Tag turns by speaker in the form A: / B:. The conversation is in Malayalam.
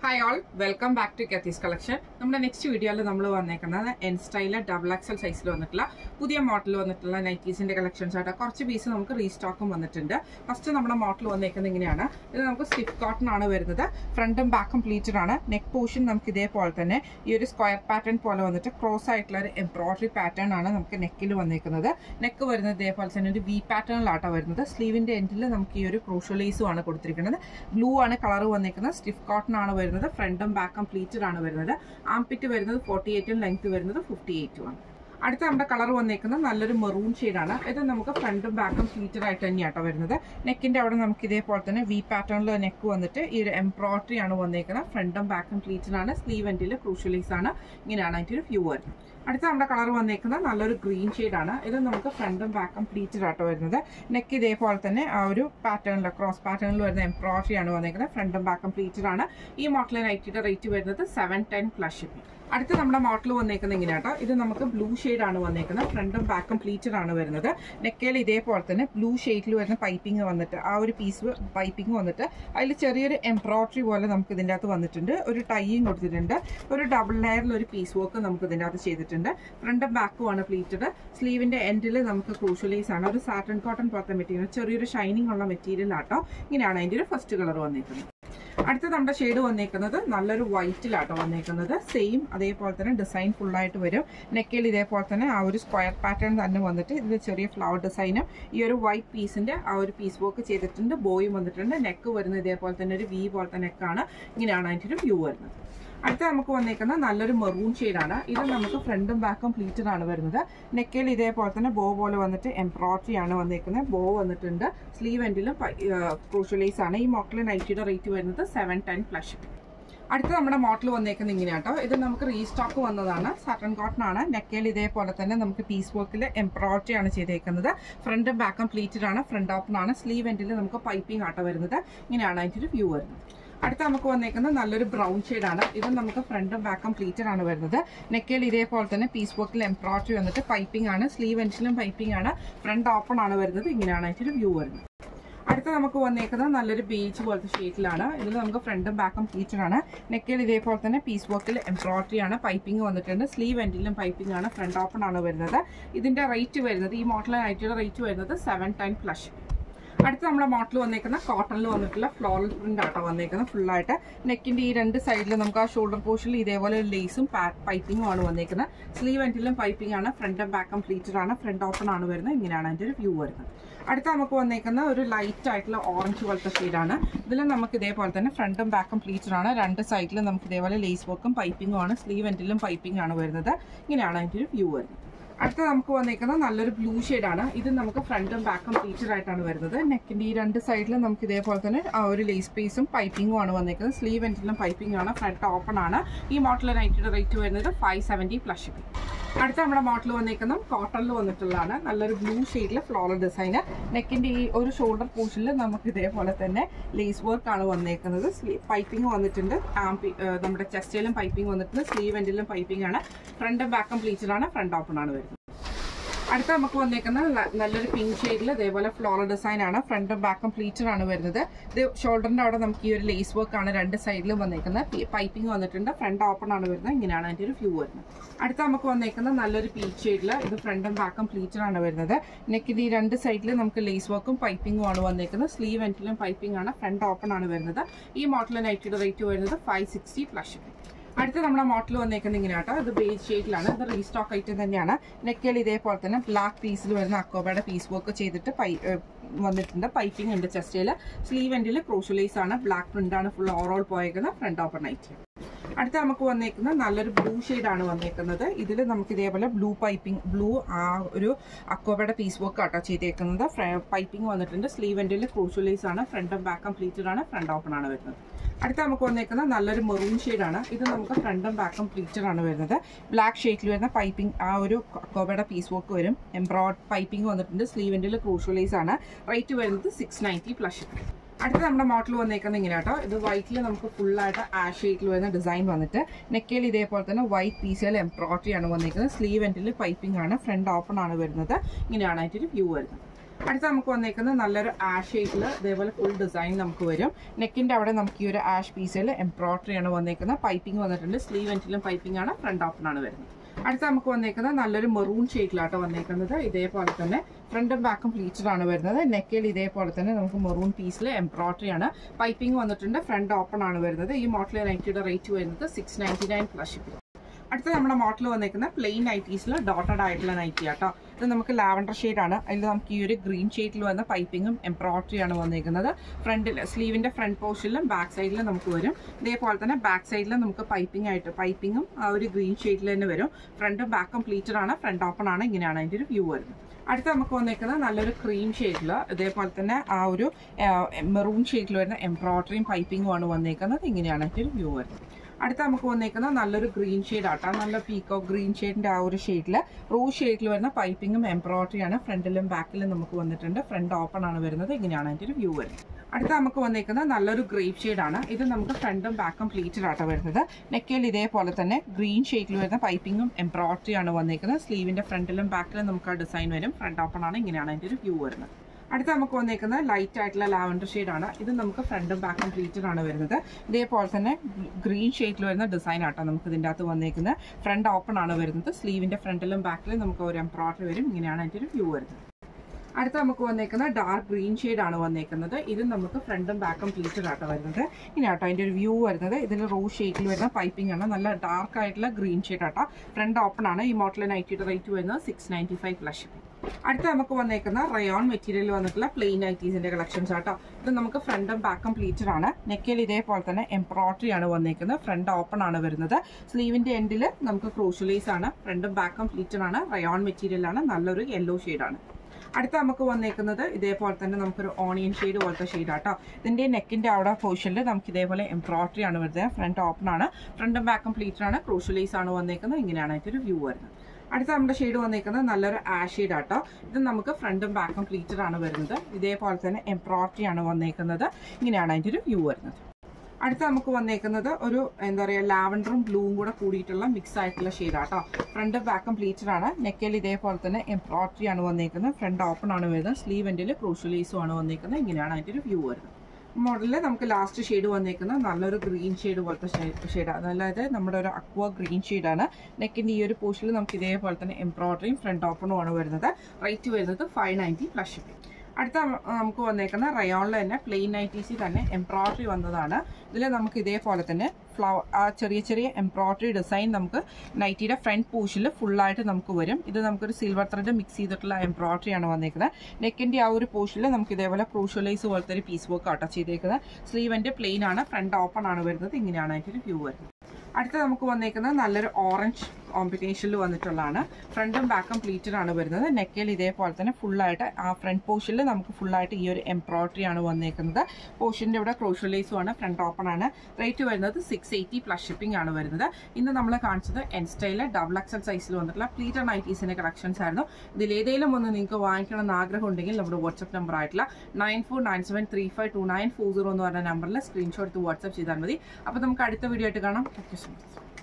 A: hi all welcome back to കത്തീസ് കളക്ഷൻ നമ്മുടെ നെക്സ്റ്റ് വീഡിയോയിൽ നമ്മൾ വന്നേക്കുന്നത് എൻ സ്റ്റൈല് ഡബിൾ എക്സൽ സൈസിൽ വന്നിട്ടുള്ള പുതിയ മോഡൽ വന്നിട്ടുള്ള നൈറ്റീസിന്റെ കളക്ഷൻസ് ആയിട്ട് കുറച്ച് പീസ് നമുക്ക് റീസ്റ്റോക്കും വന്നിട്ടുണ്ട് ഫസ്റ്റ് നമ്മുടെ മോഡൽ വന്നേക്കുന്നത് ഇങ്ങനെയാണ് ഇത് നമുക്ക് സ്റ്റിഫ് കോട്ടൺ ആണ് വരുന്നത് ഫ്രണ്ടും ബാക്കും പ്ലീറ്റഡ് ആണ് നെക്ക് പോർഷൻ നമുക്ക് ഇതേപോലെ തന്നെ ഈ ഒരു സ്ക്വയർ പാറ്റേൺ പോലെ വന്നിട്ട് ക്രോസ് ആയിട്ടുള്ള ഒരു എംബ്രോയിഡറി പാറ്റേൺ ആണ് നമുക്ക് നെക്കിൽ വന്നേക്കുന്നത് നെക്ക് വരുന്നത് ഇതേപോലെ തന്നെ ഒരു വി പാറ്റേണിലാട്ടോ വരുന്നത് സ്ലീവിന്റെ എൻഡിൽ നമുക്ക് ഈ ഒരു ക്രൂഷ്യലൈസും ആണ് കൊടുത്തിരിക്കുന്നത് ബ്ലൂ ആണ് കളർ വന്നേക്കുന്നത് സ്റ്റിഫ് കോട്ടൺ ആണ് വരുന്നത് ഫ്രണ്ടും ബാക്കും പ്ലീറ്റഡ് ആണ് വരുന്നത് ആംപിറ്റ് വരുന്നത് ഫോർട്ടി എയ്റ്റും ലെങ്ത് വരുന്നത് ഫിഫ്റ്റി എയ്റ്റും ആണ് അടുത്ത നമ്മുടെ കളർ വന്നേക്കുന്നത് നല്ലൊരു മെറൂൺ ഷെയ്ഡാണ് ഇത് നമുക്ക് ഫ്രണ്ടും ബാക്കും പ്ലീറ്റഡ് ആയിട്ട് തന്നെയാട്ടോ വരുന്നത് നെക്കിന്റെ അവിടെ നമുക്ക് ഇതേപോലെ തന്നെ വി പാറ്റേണിൽ നെക്ക് വന്നിട്ട് ഈ ഒരു എംബ്രോയിഡറി ആണ് വന്നേക്കുന്നത് ഫ്രണ്ടും ബാക്കും പ്ലീറ്റഡ് ആണ് സ്ലീവ് എൻഡിൽ ക്രൂഷ്യലൈസ് ആണ് ഇങ്ങനെയാണ് അതിൻ്റെ ഒരു വ്യൂ വരുന്നത് അടുത്ത നമ്മുടെ കളർ വന്നേക്കുന്നത് നല്ലൊരു ഗ്രീൻ ആണ് ഇത് നമുക്ക് ഫ്രണ്ടും ബാക്കും പ്ലീറ്റഡ് ആട്ടോ വരുന്നത് നെക്ക് ഇതേപോലെ തന്നെ ആ ഒരു പാറ്റേണിൽ ക്രോസ് പാറ്റേണിൽ വരുന്ന എംബ്രോയിഡറി ആണ് വന്നേക്കുന്നത് ഫ്രണ്ടും ബാക്കും പ്ലീറ്റഡ് ആണ് ഈ മോഡലിന് നൈറ്റിയുടെ റേറ്റ് വരുന്നത് സെവൻ ടെൻ പ്ലസ് ഷിപ്പിംഗ് അടുത്ത നമ്മുടെ മോഡൽ വന്നേക്കുന്നത് ഇങ്ങനെയാട്ടോ ഇത് നമുക്ക് ബ്ലൂ ആണ് വന്നേക്കുന്നത് ഫ്രണ്ടും ബാക്കും പ്ലീറ്റഡ് ആണ് വരുന്നത് നെക്കയിൽ ഇതേപോലെ തന്നെ ബ്ലൂ ഷെയ്ഡിൽ വരുന്ന പൈപ്പിംഗ് വന്നിട്ട് ആ ഒരു പീസ് പൈപ്പിംഗ് വന്നിട്ട് അതിൽ ചെറിയൊരു എംബ്രോയിഡറി പോലെ നമുക്ക് ഇതിൻ്റെ അകത്ത് വന്നിട്ടുണ്ട് ഒരു ടൈയും കൊടുത്തിട്ടുണ്ട് ഒരു ഡബിൾ ലെയറിൽ ഒരു പീസ് വർക്ക് നമുക്ക് ഇതിൻ്റെ അകത്ത് ചെയ്തിട്ടുണ്ട് ഫ്രണ്ടും ബാക്കും ആണ് പ്ലീറ്റഡ് സ്ലീവിന്റെ എൻഡിൽ നമുക്ക് ക്രൂഷ്യലൈസ് ആണ് ഒരു സാറ്റൺ കോട്ടൺ പോലത്തെ മെറ്റീരിയൽ ചെറിയൊരു ഷൈനിങ് ഉള്ള മെറ്റീരിയൽ ആട്ടോ ഇങ്ങനെയാണ് അതിൻ്റെ ഒരു ഫസ്റ്റ് കളർ വന്നേക്കുന്നത് അടുത്ത നമ്മുടെ ഷെയ്ഡ് വന്നേക്കുന്നത് നല്ലൊരു വൈറ്റിലാട്ടോ വന്നേക്കുന്നത് സെയിം അതേപോലെ തന്നെ ഡിസൈൻ ഫുള്ളായിട്ട് വരും നെക്കിൽ ഇതേപോലെ തന്നെ ആ ഒരു സ്ക്വയർ പാറ്റേൺ തന്നെ വന്നിട്ട് ഇതിൽ ചെറിയ ഫ്ലവർ ഡിസൈനും ഈ ഒരു വൈറ്റ് പീസിന്റെ ആ ഒരു പീസ് വർക്ക് ചെയ്തിട്ടുണ്ട് ബോയും വന്നിട്ടുണ്ട് നെക്ക് വരുന്നത് ഇതേപോലെ തന്നെ ഒരു വി പോലത്തെ നെക്കാണ് ഇങ്ങനെയാണ് അതിൻ്റെ ഒരു വ്യൂ വരുന്നത് അടുത്ത നമുക്ക് വന്നേക്കുന്നത് നല്ലൊരു മെറൂൺ ഷെയ്ഡാണ് ഇത് നമുക്ക് ഫ്രണ്ടും ബാക്കും പ്ലീറ്റഡ് ആണ് വരുന്നത് നെക്കിൽ ഇതേപോലെ തന്നെ ബോ പോലെ വന്നിട്ട് എംബ്രോയിഡറി ആണ് വന്നേക്കുന്നത് ബോ വന്നിട്ടുണ്ട് സ്ലീവ് എൻഡിലും ക്രൂഷ്യലൈസ് ആണ് ഈ മോഡലിൽ നൈറ്റിയുടെ റേറ്റ് വരുന്നത് സെവൻ ടെൻ പ്ലസ് അടുത്ത നമ്മുടെ മോഡൽ വന്നേക്കുന്നത് ഇങ്ങനെയാട്ടോ ഇത് നമുക്ക് റീസ്റ്റോക്ക് വന്നതാണ് സാറ്റൺ കോട്ടൺ ആണ് നെക്കയിൽ ഇതേപോലെ തന്നെ നമുക്ക് പീസ് വർക്കിൽ എംബ്രോയിഡറി ആണ് ചെയ്തേക്കുന്നത് ഫ്രണ്ടും ബാക്കും പ്ലീറ്റഡ് ആണ് ഫ്രണ്ട് ഓപ്പൺ ആണ് സ്ലീവ് എൻഡിൽ നമുക്ക് പൈപ്പിംഗ് ആട്ടോ വരുന്നത് ഇങ്ങനെയാണ് അതിൻ്റെ ഒരു വ്യൂ വരുന്നത് അടുത്ത നമുക്ക് വന്നേക്കുന്നത് നല്ലൊരു ബ്രൗൺ ആണ് ഇത് നമുക്ക് ഫ്രണ്ടും ബാക്കും പ്ലീറ്റഡ് ആണ് വരുന്നത് നെക്കയിൽ ഇതേപോലെ തന്നെ പീസ് വർക്കിൽ എംബ്രോയിഡറി വന്നിട്ട് പൈപ്പിംഗ് ആണ് സ്ലീവ് എൻഡിലും പൈപ്പിംഗ് ആണ് ഫ്രണ്ട് ഓപ്പൺ ആണ് വരുന്നത് ഇങ്ങനെയാണ് അതിൻ്റെ ഒരു വ്യൂ വരുന്നത് അടുത്ത നമുക്ക് വന്നേക്കുന്നത് നല്ലൊരു ബീച്ച് പോലത്തെ ഷീറ്റിലാണ് ഇതിൽ നമുക്ക് ഫ്രണ്ടും ബാക്കും പ്ലീറ്റഡ് ആണ് നെക്കിൽ ഇതേപോലെ തന്നെ പീസ് വർക്കിൽ എംബ്രോയിഡറി ആണ് പൈപ്പിംഗ് വന്നിട്ടുണ്ട് സ്ലീവ് എൻഡിലും പൈപ്പിംഗ് ആണ് ഫ്രണ്ട് ഓപ്പൺ ആണ് വരുന്നത് ഇതിന്റെ റേറ്റ് വരുന്നത് ഈ മോഡൽ നൈറ്റിയുടെ റേറ്റ് വരുന്നത് സെവൻ ടെൻ പ്ലസ് അടുത്ത നമ്മുടെ മോഡൽ വന്നേക്കുന്ന കോട്ടണിൽ വന്നിട്ടുള്ള ഫ്ലോറൽ പ്രിന്റ് ആട്ടോ വന്നേക്കുന്നത് ഫുള്ളായിട്ട് നെക്കിന്റെ ഈ രണ്ട് സൈഡിൽ നമുക്ക് ആ ഷോൾഡർ പോർഷനിൽ ഇതേപോലെ ലേസും പൈപ്പിങ്ങും ആണ് വന്നേക്കുന്നത് സ്ലീവ് എൻഡിലും പൈപ്പിംഗ് ആണ് ഫ്രണ്ടും ബാക്കും പ്ലീറ്റഡ് ആണ് ഫ്രണ്ട് ഓപ്പൺ ആണ് വരുന്നത് ഇങ്ങനെയാണ് അതിന്റെ ഒരു വ്യൂ വരുന്നത് അടുത്ത നമുക്ക് വന്നേക്കുന്ന ഒരു ലൈറ്റ് ആയിട്ടുള്ള ഓറഞ്ച് പോലത്തെ ഷെയ്ഡാണ് ഇതിൽ നമുക്ക് ഇതേപോലെ തന്നെ ഫ്രണ്ടും ബാക്കും പ്ലീറ്റഡ് ആണ് രണ്ട് സൈഡിലും നമുക്ക് ഇതേപോലെ ലേസ് വർക്കും പൈപ്പിങ്ങും ആണ് സ്ലീവ് എൻഡിലും പൈപ്പിംഗ് ആണ് വരുന്നത് ഇങ്ങനെയാണ് അതിന്റെ ഒരു വ്യൂ വരുന്നത് അടുത്ത നമുക്ക് വന്നേക്കുന്നത് നല്ലൊരു ബ്ലൂ ആണ് ഇത് നമുക്ക് ഫ്രണ്ടും ബാക്കും പ്ലീറ്റഡ് ആയിട്ടാണ് വരുന്നത് നെക്കിന്റെ ഈ രണ്ട് സൈഡിലും നമുക്ക് ഇതേപോലെ തന്നെ ആ ഒരു ലേസ് പീസും പൈപ്പിംഗും ആണ് വന്നേക്കുന്നത് സ്ലീവ് എൻഡിലും പൈപ്പിംഗ് ആണ് ഫ്രണ്ട് ഓപ്പൺ ആണ് ഈ മോഡൽ നൈറ്റിയുടെ റേറ്റ് വരുന്നത് ഫൈവ് സെവൻറ്റി പ്ലസ് ഷിപ്പിംഗ് അടുത്ത നമ്മുടെ മോഡൽ വന്നേക്കുന്നത് കോട്ടണിൽ വന്നിട്ടുള്ളതാണ് നല്ലൊരു ബ്ലൂ ഷെയ്ഡിൽ ഫ്ലോറൽ ഡിസൈൻ നെക്കിന്റെ ഈ ഒരു ഷോൾഡർ പോർഷനിൽ നമുക്ക് ഇതേപോലെ തന്നെ ലേസ് വർക്ക് ആണ് വന്നേക്കുന്നത് പൈപ്പിംഗ് വന്നിട്ടുണ്ട് നമ്മുടെ ചെസ്റ്റിലും പൈപ്പിംഗ് വന്നിട്ടുണ്ട് സ്ലീവ് എൻഡിലും പൈപ്പിംഗ് ആണ് ഫ്രണ്ടും ബാക്കും പ്ലീറ്റഡ് ആണ് ഫ്രണ്ട് ഓപ്പൺ ആണ് വരുന്നത് അടുത്ത നമുക്ക് വന്നേക്കുന്ന നല്ലൊരു പിങ്ക് ഷെയ്ഡിൽ ഇതേപോലെ ഫ്ലോറൽ ഡിസൈൻ ആണ് ഫ്രണ്ടും ബാക്കും പ്ലീറ്റഡ് ആണ് വരുന്നത് ഇത് ഷോൾഡറിന്റെ അവിടെ നമുക്ക് ഈ ഒരു ലേസ് വർക്ക് ആണ് രണ്ട് സൈഡിലും വന്നേക്കുന്നത് പൈപ്പിംഗ് വന്നിട്ടുണ്ട് ഫ്രണ്ട് ഓപ്പൺ ആണ് വരുന്നത് ഇങ്ങനെയാണ് അതിന്റെ ഒരു വ്യൂ വരുന്നത് അടുത്ത നമുക്ക് വന്നേക്കുന്ന നല്ലൊരു പീച്ച് ഷെയ്ഡിൽ ഇത് ഫ്രണ്ടും ബാക്കും പ്ലീറ്റഡ് ആണ് വരുന്നത് നെക്കിന്റെ ഈ രണ്ട് സൈഡിൽ നമുക്ക് ലേസ് വർക്കും പൈപ്പിംഗും ആണ് വന്നേക്കുന്നത് സ്ലീവ് എൻഡിലും പൈപ്പിംഗ് ആണ് ഫ്രണ്ട് ഓപ്പൺ ആണ് വരുന്നത് ഈ മോഡൽ നൈറ്റിയുടെ റേറ്റ് വരുന്നത് ഫൈവ് സിക്സ്റ്റി പ്ലസ് അടുത്ത നമ്മുടെ മോഡൽ വന്നേക്കുന്നത് ഇങ്ങനെയാട്ടോ ഇത് ബേസ് ഷെയ്ഡിലാണ് ഇത് റീസ്റ്റോക്ക് ഐറ്റം തന്നെയാണ് നെക്കൽ ഇതേപോലെ തന്നെ ബ്ലാക്ക് പീസിൽ വരുന്ന അക്കോബയുടെ പീസ് വർക്ക് ചെയ്തിട്ട് പൈ വന്നിട്ടുണ്ട് പൈപ്പിംഗ് ഉണ്ട് ചെസ്റ്റിൽ സ്ലീവ് എൻഡിൽ ക്രൂഷ്യലൈസ് ആണ് ബ്ലാക്ക് പ്രിന്റ് ആണ് ഫുൾ ഓവറോൾ പോയേക്കുന്നത് ഫ്രണ്ട് ഓപ്പൺ നൈറ്റ് അടുത്ത നമുക്ക് വന്നേക്കുന്നത് നല്ലൊരു ബ്ലൂ ആണ് വന്നേക്കുന്നത് ഇതിൽ നമുക്ക് ഇതേപോലെ ബ്ലൂ പൈപ്പിംഗ് ബ്ലൂ ആ ഒരു അക്കോബയുടെ പീസ് വർക്ക് ആട്ടോ ചെയ്തേക്കുന്നത് പൈപ്പിംഗ് വന്നിട്ടുണ്ട് സ്ലീവ് എൻഡിൽ ക്രൂഷ്യലൈസ് ആണ് ഫ്രണ്ടും ബാക്ക് കംപ്ലീറ്റഡ് ആണ് ഫ്രണ്ട് ഓപ്പൺ ആണ് വരുന്നത് അടുത്ത നമുക്ക് വന്നേക്കുന്നത് നല്ലൊരു മെറൂൺ ആണ് ഇത് നമുക്ക് ഫ്രണ്ടും ബാക്കും പ്ലീറ്റഡ് ആണ് വരുന്നത് ബ്ലാക്ക് ഷെയ്ഡിൽ വരുന്ന പൈപ്പിംഗ് ആ ഒരു അക്കോബയുടെ പീസ് വർക്ക് വരും എംബ്രോഡ് പൈപ്പിംഗ് വന്നിട്ടുണ്ട് സ്ലീവ് എൻഡിൽ ക്രൂഷ്യലൈസ് ആണ് റേറ്റ് വരുന്നത് സിക്സ് നയൻറ്റി പ്ലസ് അടുത്ത നമ്മുടെ മോഡൽ വന്നേക്കുന്നത് ഇങ്ങനെ കേട്ടോ ഇത് വൈറ്റിൽ നമുക്ക് ഫുള്ളായിട്ട് ആഷ് ഷെയ്ഡിൽ വരുന്ന ഡിസൈൻ വന്നിട്ട് നെക്കയിൽ ഇതേപോലെ തന്നെ വൈറ്റ് പീസുകൾ എംബ്രോയിഡറി ആണ് വന്നേക്കുന്നത് സ്ലീവ് എൻഡിൽ പൈപ്പിംഗ് ആണ് ഫ്രണ്ട് ഓപ്പൺ ആണ് വരുന്നത് ഇങ്ങനെയാണ് അതിൻ്റെ ഒരു വ്യൂ വരുന്നത് അടുത്ത നമുക്ക് വന്നേക്കുന്നത് നല്ലൊരു ആഷ് ഷേപ്പിൽ ഇതേപോലെ ഫുൾ ഡിസൈൻ നമുക്ക് വരും നെക്കിന്റെ അവിടെ നമുക്ക് ഈ ഒരു ആഷ് പീസിൽ എംബ്രോയിഡറി ആണ് വന്നേക്കുന്നത് പൈപ്പിംഗ് വന്നിട്ടുണ്ട് സ്ലീവ് എൻറ്റിലും പൈപ്പിംഗ് ആണ് ഫ്രണ്ട് ഓപ്പൺ ആണ് വരുന്നത് അടുത്ത നമുക്ക് വന്നേക്കുന്നത് നല്ലൊരു മെറൂൺ ഷെയ്ഡിലാട്ടോ വന്നേക്കുന്നത് ഇതേപോലെ തന്നെ ഫ്രണ്ടും ബാക്കും പ്ലീറ്റഡ് ആണ് വരുന്നത് നെക്കിൽ ഇതേപോലെ തന്നെ നമുക്ക് മെറൂൺ പീസിൽ എംബ്രോയിഡറി ആണ് പൈപ്പിംഗ് വന്നിട്ടുണ്ട് ഫ്രണ്ട് ഓപ്പൺ ആണ് വരുന്നത് ഈ മോഡൽ നൈറ്റിയുടെ റേറ്റ് വരുന്നത് six ninety nine plus shipping അടുത്ത നമ്മുടെ മോഡൽ വന്നേക്കുന്ന പ്ലെയിൻ നൈറ്റീസിൽ ഡോട്ടഡ് ആയിട്ടുള്ള നൈറ്റി ആട്ടോ ഇത് നമുക്ക് ലാവൻഡർ ആണ് അതിൽ നമുക്ക് ഈ ഒരു ഗ്രീൻ ഷെയ്ഡിൽ വന്ന പൈപ്പിങ്ങും എംബ്രോയിഡറി ആണ് വന്നേക്കുന്നത് ഫ്രണ്ടിൽ സ്ലീവിന്റെ ഫ്രണ്ട് പോർഷനിലും ബാക്ക് സൈഡിലും നമുക്ക് വരും ഇതേപോലെ തന്നെ ബാക്ക് സൈഡിൽ നമുക്ക് പൈപ്പിംഗ് ആയിട്ട് പൈപ്പിങ്ങും ആ ഒരു ഗ്രീൻ ഷെയ്ഡിൽ തന്നെ വരും ഫ്രണ്ടും ബാക്ക് കംപ്ലീറ്റഡ് ആണ് ഫ്രണ്ട് ഓപ്പൺ ആണ് ഇങ്ങനെയാണ് അതിന്റെ ഒരു വ്യൂ വരുന്നത് അടുത്ത നമുക്ക് വന്നേക്കുന്നത് നല്ലൊരു ക്രീം ഷെയ്ഡിൽ ഇതേപോലെ തന്നെ ആ ഒരു മെറൂൺ ഷെയ്ഡിൽ വരുന്ന എംബ്രോയിഡറിയും പൈപ്പിങ്ങും ആണ് വന്നേക്കുന്നത് ഇങ്ങനെയാണ് അതിന്റെ ഒരു വ്യൂ വരുന്നത് അടുത്ത നമുക്ക് വന്നേക്കുന്നത് നല്ലൊരു ഗ്രീൻ ഷെയ്ഡ് ആട്ടോ നല്ല പീക്കോ ഗ്രീൻ ഷെയ്ഡിന്റെ ആ ഒരു ഷെയ്ഡിൽ റൂ ഷെയ്ഡിൽ വരുന്ന പൈപ്പിങ്ങും എംബ്രോയിഡറിയാണ് ഫ്രണ്ടിലും ബാക്കിലും നമുക്ക് വന്നിട്ടുണ്ട് ഫ്രണ്ട് ഓപ്പൺ ആണ് വരുന്നത് ഇങ്ങനെയാണ് അതിന്റെ ഒരു വ്യൂ വരുന്നത് അടുത്ത നമുക്ക് വന്നേക്കുന്നത് നല്ലൊരു ഗ്രേപ്പ് ഷെയ്ഡ് ആണ് ഇത് നമുക്ക് ഫ്രണ്ടും ബാക്കും പ്ലീറ്റഡ് ആട്ടോ വരുന്നത് നെക്കിൽ ഇതേപോലെ തന്നെ ഗ്രീൻ ഷെയ്ഡിൽ വരുന്ന പൈപ്പിങ്ങും എംബ്രോയിഡറി ആണ് വന്നേക്കുന്നത് സ്ലീവിന്റെ ഫ്രണ്ടിലും ബാക്കിലും നമുക്ക് ആ ഡിസൈൻ വരും ഫ്രണ്ട് ഓപ്പൺ ആണ് ഇങ്ങനെയാണ് അതിന്റെ ഒരു വ്യൂ വരുന്നത് അടുത്ത നമുക്ക് വന്നേക്കുന്നത് ലൈറ്റ് ആയിട്ടുള്ള ലാവൻഡർ ആണ് ഇത് നമുക്ക് ഫ്രണ്ടും ബാക്കും പ്ലീറ്റഡ് ആണ് വരുന്നത് ഇതേപോലെ തന്നെ ഗ്രീൻ ഷെയ്ഡിൽ വരുന്ന ഡിസൈൻ ആട്ടോ നമുക്ക് ഇതിൻ്റെ അകത്ത് വന്നേക്കുന്നത് ഫ്രണ്ട് ഓപ്പൺ ആണ് വരുന്നത് സ്ലീവിന്റെ ഫ്രണ്ടിലും ബാക്കിലും നമുക്ക് ഒരു എംബ്രോയിഡറി വരും ഇങ്ങനെയാണ് അതിൻ്റെ ഒരു വ്യൂ വരുന്നത് അടുത്ത നമുക്ക് വന്നേക്കുന്ന ഡാർക്ക് ഗ്രീൻ ഷെയ്ഡ് ആണ് വന്നേക്കുന്നത് ഇത് നമുക്ക് ഫ്രണ്ടും ബാക്കും പ്ലീറ്റഡ് ആട്ടോ വരുന്നത് ഇനി ആട്ടോ അതിൻ്റെ ഒരു വ്യൂ വരുന്നത് ഇതിൽ റോ ഷെയ്ഡിൽ വരുന്ന പൈപ്പിംഗ് ആണ് നല്ല ഡാർക്ക് ആയിട്ടുള്ള ഗ്രീൻ ഷെയ്ഡ് ആട്ടോ ഫ്രണ്ട് ഓപ്പൺ ആണ് ഈ മോഡൽ നൈറ്റിയുടെ റേറ്റ് വരുന്നത് സിക്സ് നയൻറ്റി ഫൈവ് പ്ലസ് അടുത്ത നമുക്ക് വന്നേക്കുന്ന റയോൺ മെറ്റീരിയൽ വന്നിട്ടുള്ള പ്ലെയിൻ നൈറ്റീസിന്റെ കളക്ഷൻസ് ആട്ടോ ഇത് നമുക്ക് ഫ്രണ്ടും ബാക്കും പ്ലീറ്റഡ് ആണ് നെക്കിൽ ഇതേപോലെ തന്നെ എംബ്രോയിഡറി ആണ് വന്നേക്കുന്നത് ഫ്രണ്ട് ഓപ്പൺ ആണ് വരുന്നത് സ്ലീവിന്റെ എൻഡിൽ നമുക്ക് ക്രൂഷ്യലൈസ് ആണ് ഫ്രണ്ടും ബാക്കും പ്ലീറ്റഡ് ആണ് റയോൺ മെറ്റീരിയൽ ആണ് നല്ലൊരു യെല്ലോ ആണ് അടുത്ത നമുക്ക് വന്നേക്കുന്നത് ഇതേപോലെ തന്നെ നമുക്കൊരു ഓണിയൻ ഷെയ്ഡ് പോലത്തെ ഷെയ്ഡ് ആട്ടോ ഇതിന്റെ നെക്കിന്റെ അവിടെ പോർഷനിൽ നമുക്ക് ഇതേപോലെ എംബ്രോയിഡറി ആണ് വരുന്നത് ഫ്രണ്ട് ഓപ്പൺ ആണ് ഫ്രണ്ടും ബാക്കും പ്ലീറ്റഡ് ആണ് ക്രൂഷ്യലൈസ് ആണ് വന്നേക്കുന്നത് ഇങ്ങനെയാണ് അതിന്റെ ഒരു വ്യൂ വരുന്നത് അടുത്ത നമ്മുടെ ഷെയ്ഡ് വന്നേക്കുന്നത് നല്ലൊരു ആഷ് ഷെയ്ഡ് ആട്ടോ ഇത് നമുക്ക് ഫ്രണ്ടും ബാക്കും പ്ലീറ്റഡ് ആണ് വരുന്നത് ഇതേപോലെ തന്നെ എംബ്രോയിഡറി ആണ് വന്നേക്കുന്നത് ഇങ്ങനെയാണ് അതിന്റെ ഒരു വ്യൂ വരുന്നത് അടുത്ത നമുക്ക് വന്നേക്കുന്നത് ഒരു എന്താ പറയുക ലാവൻഡറും ബ്ലൂവും കൂടെ കൂടിയിട്ടുള്ള മിക്സ് ആയിട്ടുള്ള ഷെയ്ഡാട്ടോ ഫ്രണ്ട് ബാക്കും പ്ലീറ്റഡ് ആണ് നെക്കയിൽ ഇതേപോലെ തന്നെ എംബ്രോയിഡറി ആണ് വന്നേക്കുന്നത് ഫ്രണ്ട് ഓപ്പൺ ആണ് വരുന്നത് സ്ലീവ് എൻഡിൽ ക്രൂഷ്യലൈസും ആണ് വന്നേക്കുന്നത് ഇങ്ങനെയാണ് അതിന്റെ ഒരു വ്യൂ വരുന്നത് മോഡലിൽ നമുക്ക് ലാസ്റ്റ് ഷെയ്ഡ് വന്നേക്കുന്നത് നല്ലൊരു ഗ്രീൻ ഷെയ്ഡ് പോലത്തെ ഷെയ്ഡാണ് അതായത് നമ്മുടെ ഒരു അക്വ ഗ്രീൻ ഷെയ്ഡാണ് നെക്കിൻ്റെ ഈ ഒരു പോർഷനിൽ നമുക്ക് ഇതേപോലെ തന്നെ എംബ്രോയിഡറിയും ഫ്രണ്ട് ഓപ്പണും ആണ് വരുന്നത് റേറ്റ് വരുന്നത് ഫൈവ് നയൻറ്റി പ്ലസ് ഷിപ്പിംഗ് അടുത്ത നമുക്ക് വന്നേക്കുന്ന റയോണിൽ തന്നെ പ്ലെയിൻ നൈറ്റീസി തന്നെ എംബ്രോയിഡറി വന്നതാണ് ഇതിൽ നമുക്ക് ഇതേപോലെ തന്നെ ഫ്ലവർ ആ ചെറിയ ചെറിയ എംബ്രോയിഡറി ഡിസൈൻ നമുക്ക് നൈറ്റിയുടെ ഫ്രണ്ട് പൂഷിൽ ഫുള്ളായിട്ട് നമുക്ക് വരും ഇത് നമുക്കൊരു സിൽവർ ത്രെഡ് മിക്സ് ചെയ്തിട്ടുള്ള എംബ്രോയിഡറി ആണ് വന്നേക്കുന്നത് നെക്കിൻ്റെ ആ ഒരു പോർഷനിൽ നമുക്ക് ഇതേപോലെ ക്രൂഷ്യലൈസ് പോലത്തെ ഒരു പീസ് വർക്ക് ആട്ടോ ചെയ്തേക്കുന്നത് സ്ലീവിൻ്റെ പ്ലെയിൻ ആണ് ഫ്രണ്ട് ഓപ്പൺ ആണ് വരുന്നത് ഇങ്ങനെയാണ് അതിൻ്റെ ഒരു വ്യൂ വരുന്നത് അടുത്ത നമുക്ക് വന്നേക്കുന്നത് നല്ലൊരു ഓറഞ്ച് കോമ്പിനേഷനിൽ വന്നിട്ടുള്ളതാണ് ഫ്രണ്ടും ബാക്കും പ്ലീറ്റഡ് ആണ് വരുന്നത് നെക്കിൽ ഇതേപോലെ തന്നെ ഫുള്ളായിട്ട് ആ ഫ്രണ്ട് പോർഷനിൽ നമുക്ക് ഫുള്ളായിട്ട് ഈ ഒരു എംബ്രോയിഡറി ആണ് വന്നേക്കുന്നത് പോർഷൻ്റെ ഇവിടെ ക്രോഷ്യലൈസും ആണ് ഫ്രണ്ട് ഓപ്പൺ ആണ് റേറ്റ് വരുന്നത് സിക്സ് എയ്റ്റി പ്ലസ് ഷിപ്പിംഗ് ആണ് വരുന്നത് ഇന്ന് നമ്മൾ കാണിച്ചത് എൻ സ്റ്റൈല് ഡബിൾ എക്സൽ സൈസിൽ വന്നിട്ടുള്ള പ്ലീറ്റർ നൈറ്റീസിന്റെ കളക്ഷൻസ് ആയിരുന്നു ഇതിലേതെങ്കിലും ഒന്ന് നിങ്ങൾക്ക് വാങ്ങിക്കണം എന്ന് ആഗ്രഹം ഉണ്ടെങ്കിൽ നമ്മുടെ വാട്സ്ആപ്പ് നമ്പർ ആയിട്ടുള്ള nine four nine seven three five two nine four zero എന്ന് പറഞ്ഞ നമ്പറിൽ സ്ക്രീൻഷോട്ട് വാട്സ്ആപ്പ് ചെയ്താൽ മതി അപ്പോൾ നമുക്ക് അടുത്ത വീഡിയോ ആയിട്ട് കാണാം താങ്ക് യു സോ മച്ച്